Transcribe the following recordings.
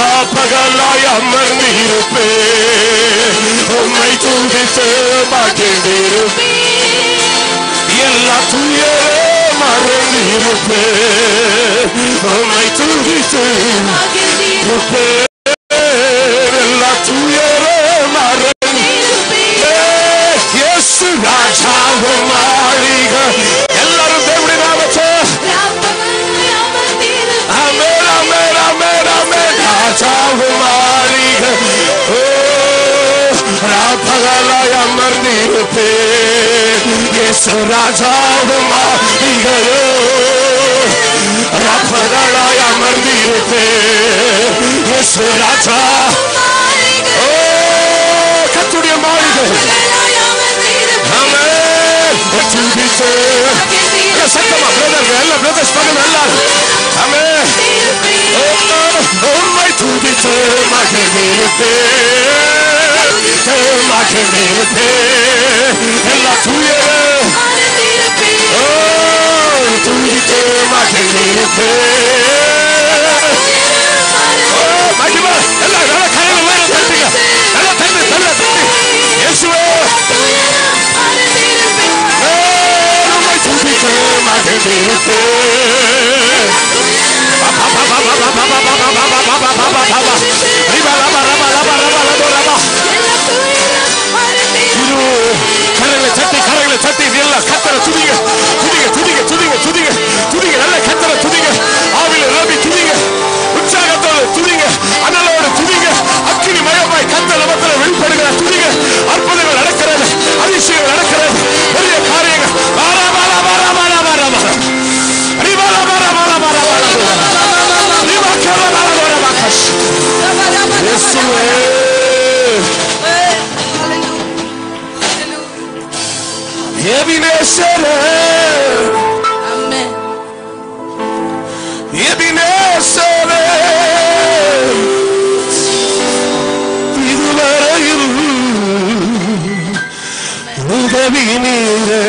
ராப்பகலாய் அமர்ந்திருப்பே உம்மை துதித்து மகிழ்ந்திருப்பே எல்லா துயரே மறந்திருப்பே உம்மை துதித்து இருப்பே எல்லா துயரே மறந்திருப்பே இயேசு ராஜாவும் மாளிகை எல்லாரும் தேவனுடைய நாமத்தை Amen, amen, amen, amen. ராஜாவும் மாளிகை ஓ ராப்பகலாய் அமர்ந்திருப்பே இயேசு ராஜாவும் மாளிகையோ ராப்பகலாய் அமர்ந்திருப்பே இயேசு ராஜா ஓ கத்துடைய மாளிகை ஆமென் துதித்து ಎಲ್ಲ ಸತ್ತಮ್ಮ ಬ್ರದರ್ ಎಲ್ಲ ಬ್ರದರ್ಸ್ ಮಗನ ಎಲ್ಲಾರು ಆಮೇಲೆ ಒಮ್ಮೆ ತುದಿತು ಮಗನಿರುತ್ತೇ ಮಗನಿರುತ್ತೇ ಎಲ್ಲ ತುಯರು ಓ ತುದಿತು ಮಗನಿರುತ್ತೇ ಓ ಮಹಿಮ ಎಲ್ಲ ಎಲ್ಲ ಕೈಯಲ್ಲಿ ಮೇಲೆ ತಟ್ಟಿಗ ಎಲ್ಲ ತಟ್ಟಿ ತಲ್ಲ ತಟ್ಟಿ ಯೇಸುವೇ ಒಮ್ಮೆ ತುದಿತು ಮಗನಿರುತ್ತೇ ಇದು ಕರಗಳ ಚಟ್ಟಿ ಕರಗಳ ಚಟ್ಟಿ ಇದೆಲ್ಲ ಕತ್ತರ ತುದಿಗೆ ತುದಿಗೆ ತುದಿಗೆ ತುದಿಗೆ ತುದಿಗೆ ತುದಿಗೆ நல்ல கத்தர துதிங்க ஆவில ரவி துதிங்க உற்சாகத்தோட துதிங்க அனலோட துதிங்க அக்கினி மயமாய் கத்த நமத்துல வெளிப்படுகிற துதிங்க அற்புதங்கள் நடக்கிறது அதிசயங்கள் நடக்கிறது பெரிய காரியங்கள் வாரா வாரா வாரா வாரா வாரா வாரா ரிவாரா வாரா வாரா வாரா வாரா ரிவா கரா வாரா வாரா வாரா இயேசுவே எபினேசரே எபினேசரே இதுவரையில் உதவி நீரே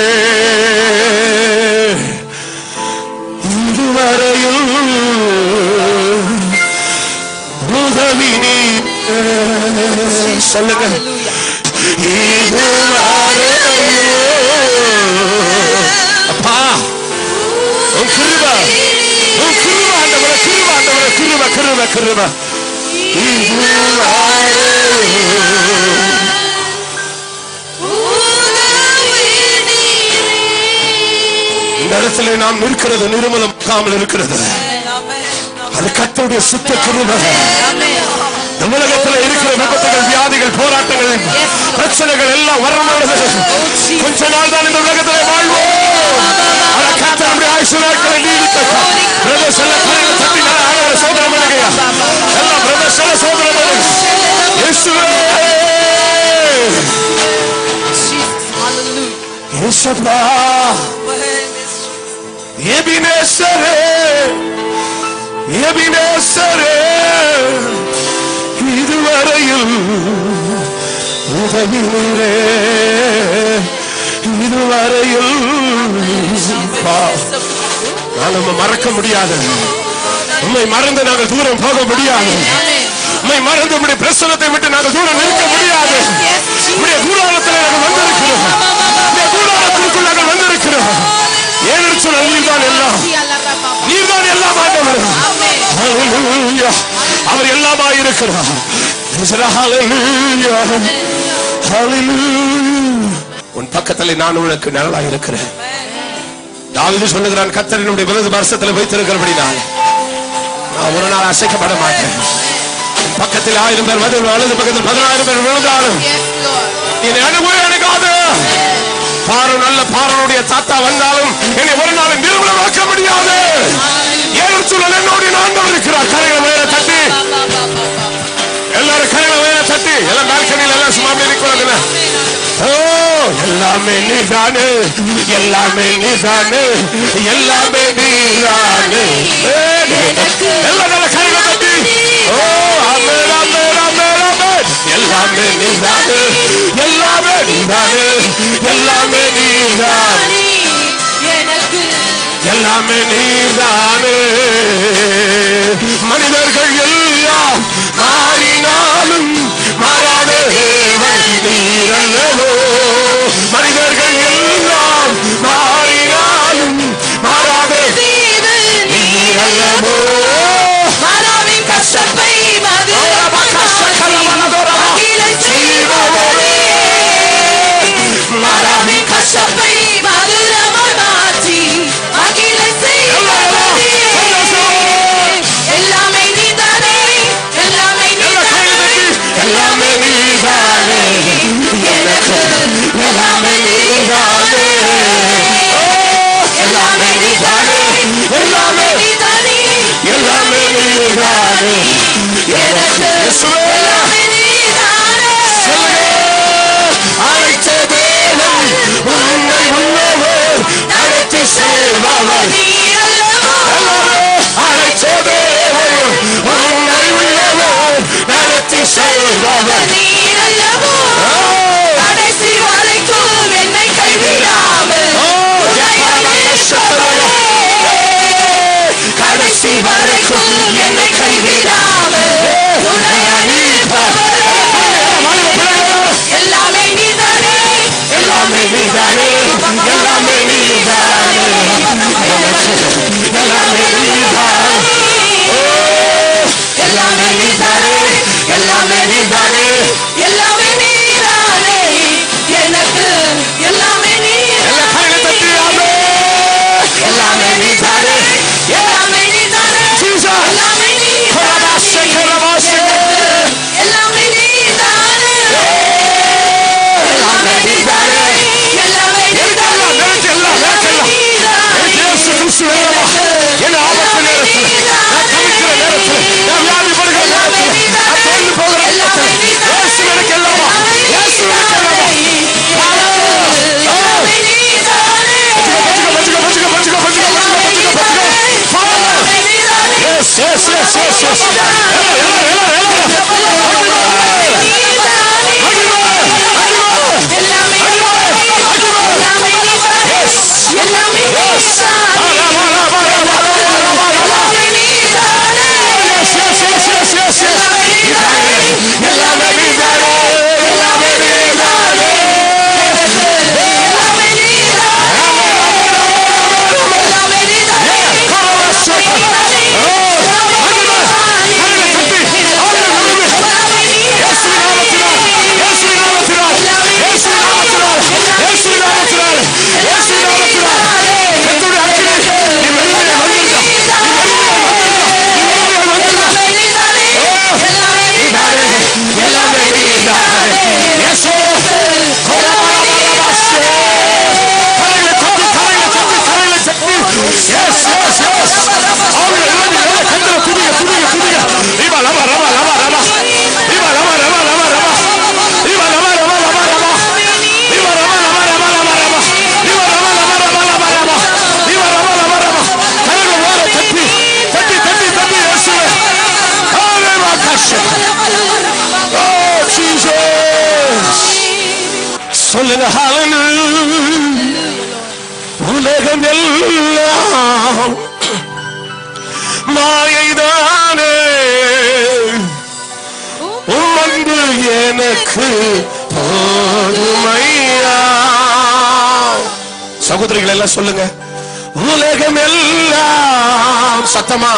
இதுவரையில் உதவி நீரே சொல்லுங்க இதுவரையில் அப்பா உன் கிருப உன் கிருப ஆண்டவரே கிருப ஆண்டவரே கிருப கிருப கிருப இந்த இடத்துல நாம் நிற்கிறது நிர்மலமாக்காமல் இருக்கிறது அது கத்தோடைய சுத்த கிருப இந்த உலகத்துல இருக்கிற விபத்துகள் வியாதிகள் போராட்டங்கள் பிரச்சனைகள் எல்லாம் வரமானது கொஞ்ச நாள் தான் இந்த உலகத்துல வாழ்வோம் ஆனா கர்த்தர் நம்முடைய ஆயுசு நாட்களை நீடித்த பிரதர்ஸ் எல்லாம் தலையில தட்டி நல்லா ஆண்டவரை சோதனம் பண்ணுங்கய்யா எல்லாம் பிரதர்ஸ் எல்லாம் சோதனம் பண்ணுங்க இயேசுவே இயேசுப்பா எபினேசரே எபினேசரே இதுவரையில் உதவினரே இதுவரையில் பா, நான் நம்ம மறக்க முடியாது உண்மை மறந்து நாங்கள் தூரம் போக முடியாது உண்மை மறந்து உடைய பிரசனத்தை விட்டு நாங்கள் தூரம் நிற்க முடியாது உடைய கூடாரத்தில் நாங்கள் வந்திருக்கிறோம் உடைய கூடாரத்திற்குள் நாங்கள் வந்திருக்கிறோம் ஏன்னு சொன்ன நீர்தான் எல்லாம் நீர்தான் எல்லாம் ஆண்டவர் Hallelujah. அவர் எல்லாமா இருக்கிறார் Hallelujah. Hallelujah. உன் பக்கத்தில் நான் உனக்கு நிழலாக இருக்கிறேன் தாவீது சொல்லுகிறான் கத்தரினுடைய விருது வருஷத்தில் வைத்திருக்கிறபடினால் நான் ஒரு நாள் அசைக்கப்பட மாட்டேன் என் பக்கத்தில் ஆயிரம் பேர் வந்து வலது பக்கத்தில் பதினாயிரம் பேர் விழுந்தாலும் என்னை அனுபவம் எனக்காது பாரன் நல்ல பாரனுடைய தாத்தா வந்தாலும் என்னை ஒரு நாள் நிறுவனமாக்க முடியாது ஏழு சூழல் என்னோடு நான் இருக்கிறார் கரைகளை வேற தட்டி எல்லாரும் கையில வேற தட்டி எல்லாம் பால்கனியில் எல்லாம் சும்மா அப்படி நிற்கிறாங்க ஓ எல்லாமே நீதானு எல்லாமே நீதானு எல்லாமே நீதானு எல்லாம் நல்ல கையில தட்டி ஓ அமேர் அமேர் அமேர் அமேர் எல்லாமே நீதானு எல்லாமே நீதானு எல்லாமே நீதான் எல்லாமே நீதானு மனிதர்கள் எல்லாம் சொல்லுங்க hallelujah. உலகம் எல்லாம் மாயைதானே உம்மந்து எனக்கு போதுமையா சகோதரிகள் எல்லாம் சொல்லுங்க உலகம் எல்லாம் சத்தமா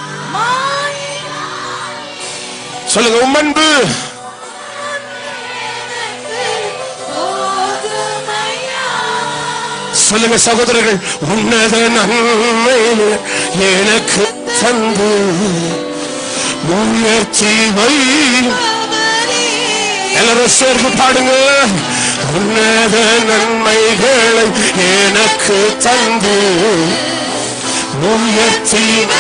சொல்லுங்க உம்மன்பு சொல்லுங்க சகோதரர்கள் உன்னத நன்மை எனக்கு தந்து முயற்சி வை எல்லாரும் சேர்ந்து பாடுங்க உன்னத நன்மைகளை எனக்கு தந்து முயற்சி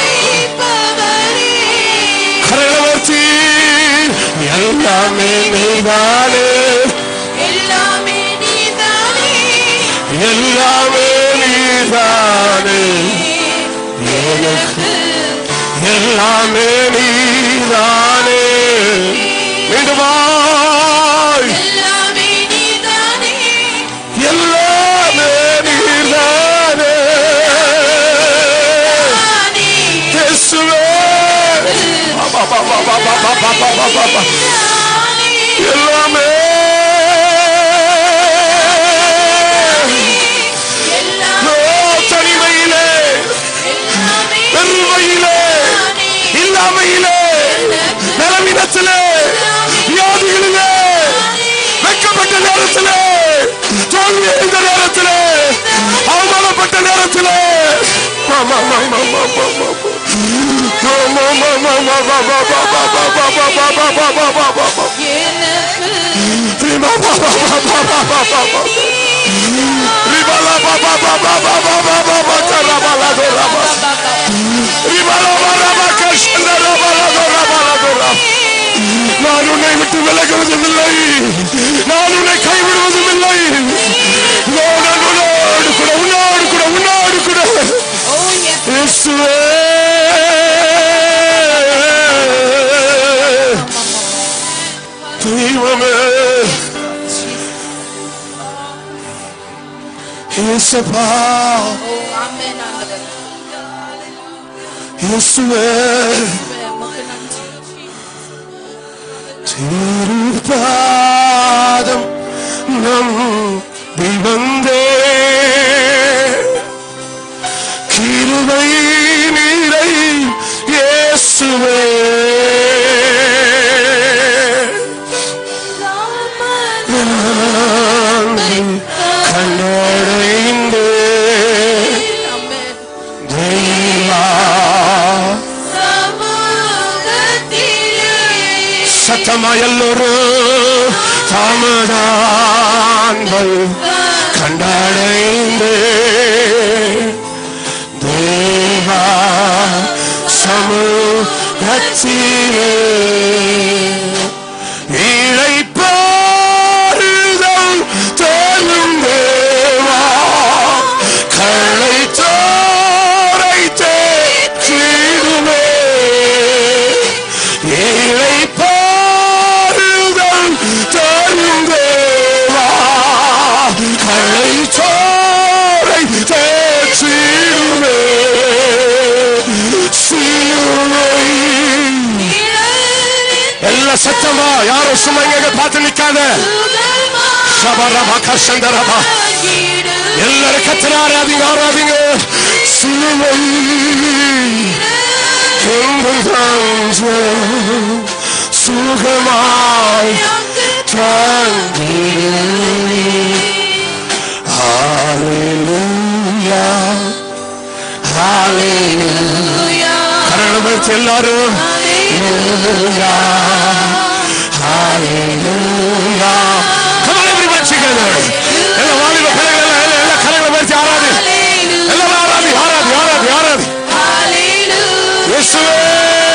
கரவர்த்தி எல்லாமே நீதானே எல்லாமே நீதானே எல்லாமே நீதானே எனக்கு எல்லாமே நீதானே மீண்டும் வாய். எல்லாமே நீதானே எல்லாமே நீதானே நானே இயேசுவே பா, பா, பா, பா, பா, பா, பா, பா, பா, பா, பா. நானே எல்லாமே எல்லாமே ஓ, தனிமையிலே எல்லாமே பெருமையிலே இல்லாமையிலே நிலவினத்திலே வியாதிகளிலே வெட்கப்பட்ட நேரத்திலே தோல்வி அடைந்த நேரத்திலே அவமானப்பட்ட நேரத்திலே மாமா, மாமா, மாமா, மாமா. மாமா, மாமா, மாமா, மாமா, மாமா, மாமா, மாமா, மாமா, மாமா, மாமா. எனக்கு Rima, ba, ba, ba, ba, ba, ba, ba, ba. Rima, la, ba, ba, ba, ba, ba, ba, ba, ba, ba, ka, ra, ba, la, do, ra, ba. Rima, la, ba, ra, ba, ka, sh, la, ra, ba, la, do, ra, ba, la, do, ra. நான் உன்னை விட்டு விலகுவதும் இல்லை நான் உன்னை கைவிடுவதும் இல்லை நான் உன்னோடு கூட உன்னோடு கூட உன்னோடு கூட oh yes இயேசுவே தெய்வமே இயேசப்பா oh amen ஆண்டவர் இயேசுவே உமக்கு நன்றி திருப்பாதம் நம்பி வந்தே கிருபை நீரை இயேசுவே நான் கண்டடைந்தே amen தெய்வா சமூகத்திலே சத்தமா எல்லோரும் தாமதான்கள் கண்டடைந்து தேவா சமூகத்திலே இழைப்பாறுதல் தேடும் தேவா களை தோரை தேற்றிடுமே இழைப்பாறுதல் தரும் தேவா களை தோரை தேற்றிடுமே சிலுவை எல்லா சத்தமா யாரும் சும்மா இங்க பார்த்து நிக்காத சபரபா கசந்தரபா எல்லாரும் கத்தன ஆராதிங்க ஆராதிங்க சிலுவை எங்கும் தாஞ்ச சுகமாய் தாங்கிடு ஹalleluya ஹalleluya கரங்களை எல்லாரும் ஹalleluya ஹalleluya come on everybody together எல்லா வாலிப பிள்ளைகள் எல்லாம் எல்லாம் எல்லாம் கரங்களை வச்சு ஆராதி எல்லாம் ஆராதி ஆராதி ஆராதி ஆராதி இயேசுவே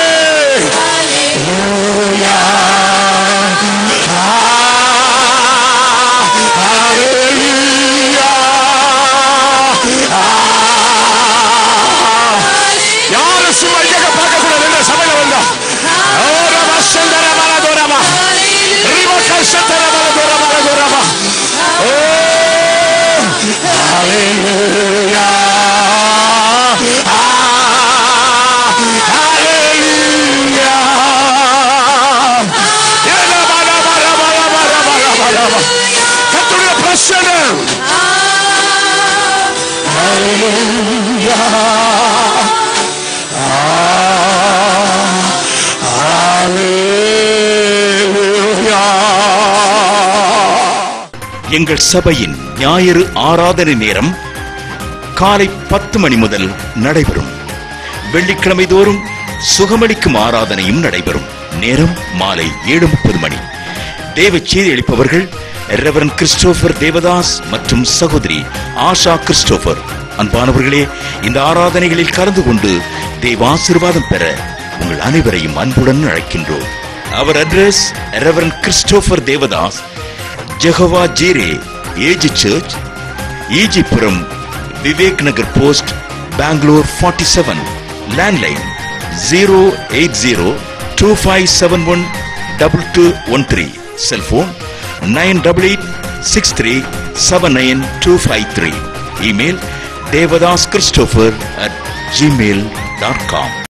ஹalleluya ஹalleluya யாரும் சும்மா இங்க பார்க்க கூடாது என்ன சபையில வந்தா ஓ ரபா எங்கள் சபையின் ஞாயிறு ஆராதனை நேரம் காலை பத்து மணி முதல் நடைபெறும் வெள்ளிக்கிழமை தோறும் சுகமளிக்கும் ஆராதனையும் நடைபெறும் நேரம் மாலை ஏழு முப்பது மணி தேவ செய்தி அளிப்பவர்கள் ரெவரன் கிறிஸ்டோபர் தேவதாஸ் மற்றும் சகோதரி ஆஷா கிறிஸ்டோபர் அன்பானவர்களே இந்த ஆராதனைகளில் கலந்து கொண்டு தேவ ஆசீர்வாதம் பெற உங்கள் அனைவரையும் அன்புடன் அழைக்கின்றோம் அவர் address reverend Christopher Devadas Jehovah Jireh AG church Ejipura Vivek Nagar post Bangalore forty seven landline zero eight zero two five seven one double two one three cellphone nine double eight six three seven nine two five three email Devadas Christopher at Gmail dot com